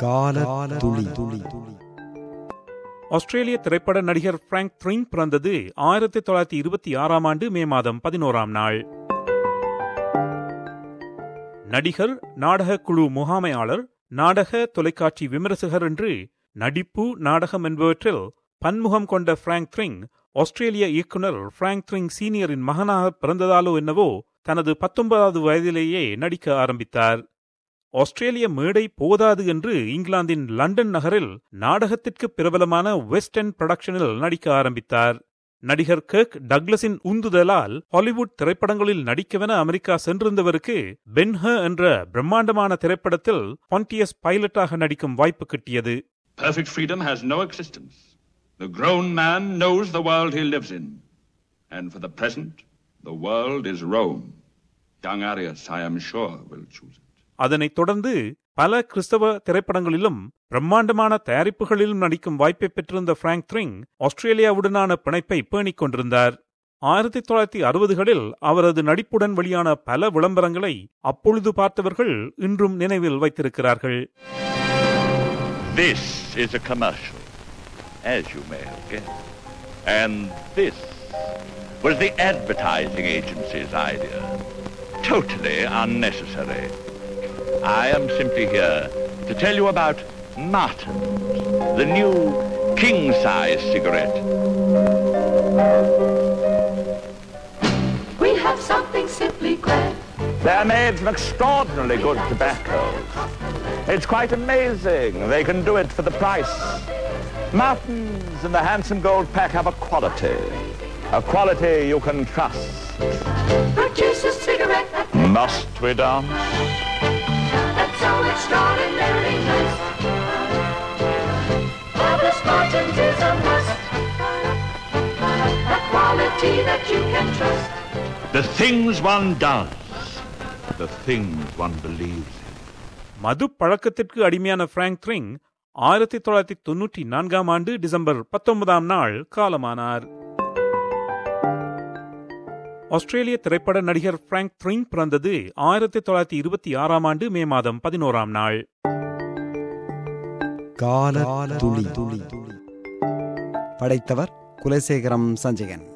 கால துளி துளி ஆஸ்திரேலிய திரைப்பட நடிகர் பிராங்க் த்ரிங் பிறந்தது ஆயிரத்தி தொள்ளாயிரத்தி இருபத்தி ஆறாம் ஆண்டு மே மாதம் பதினோராம் நாள் நடிகர் நாடக குழு முகாமையாளர் நாடக தொலைக்காட்சி விமர்சகர் என்று நடிப்பு நாடகம் என்பவற்றில் பன்முகம் கொண்ட பிராங்க் த்ரிங் ஆஸ்திரேலிய இயக்குனர் பிராங்க் த்ரிங் சீனியரின் மகனாக பிறந்ததாலோ என்னவோ தனது பத்தொன்பதாவது வயதிலேயே நடிக்க ஆரம்பித்தார் ஆஸ்திரேலிய மேடை போதாது என்று இங்கிலாந்தின் லண்டன் நகரில் நாடகத்திற்கு பிரபலமான வெஸ்ட் எண்ட் புரொடக்ஷனில் நடிக்க ஆரம்பித்தார் நடிகர் கர்க் டக்லஸின் உந்துதலால் ஹாலிவுட் திரைப்படங்களில் நடிக்கவென அமெரிக்கா சென்றிருந்தவருக்கு பென்ஹ என்ற பிரம்மாண்டமான திரைப்படத்தில் பாண்டியஸ் பைலட்டாக நடிக்கும் வாய்ப்பு கிட்டியது Perfect freedom has no existence. The grown man knows the world he lives in. And for the present, the world is Rome. Young Arius, I am sure, will choose it. அதனைத் தொடர்ந்து பல கிறிஸ்தவ திரைப்படங்களிலும் பிரம்மாண்டமான தயாரிப்புகளிலும் நடிக்கும் வாய்ப்பை பெற்றிருந்த பிராங்க் த்ரிங் ஆஸ்திரேலியாவுடனான பிணைப்பை பேணிக் கொண்டிருந்தார் ஆயிரத்தி தொள்ளாயிரத்தி அறுபதுகளில் அவரது நடிப்புடன் வெளியான பல விளம்பரங்களை அப்பொழுது பார்த்தவர்கள் இன்றும் நினைவில் வைத்திருக்கிறார்கள் This is a commercial, as you may have guessed. And this was the advertising agency's idea. Totally unnecessary. I am simply here to tell you about Martins, the new king-size cigarette. We have something simply grand. They're made from extraordinarily good tobacco. It's quite amazing. They can do it for the price. Martins and the handsome gold pack have a quality. A quality you can trust. Produce a cigarette that, Must we dance? that's so extraordinarily nice. Marvelous Martins is a must. A quality that you can trust. The things one does. The things one believes in. மது பழக்கத்திற்கு அடிமையான prank த்ரிங் ஆயிரத்தி தொள்ளாயிரத்தி தொன்னூற்றி நான்காம் ஆண்டு December பத்தொன்பதாம் நாள் காலமானார் ஆஸ்திரேலிய திரைப்பட நடிகர் பிராங்க் த்ரிங் பிறந்தது ஆயிரத்தி தொள்ளாயிரத்தி இருபத்தி ஆறாம் ஆண்டு மே மாதம் பதினோராம் நாள் கால துளி துளி படைத்தவர் குலசேகரம் சஞ்சயன்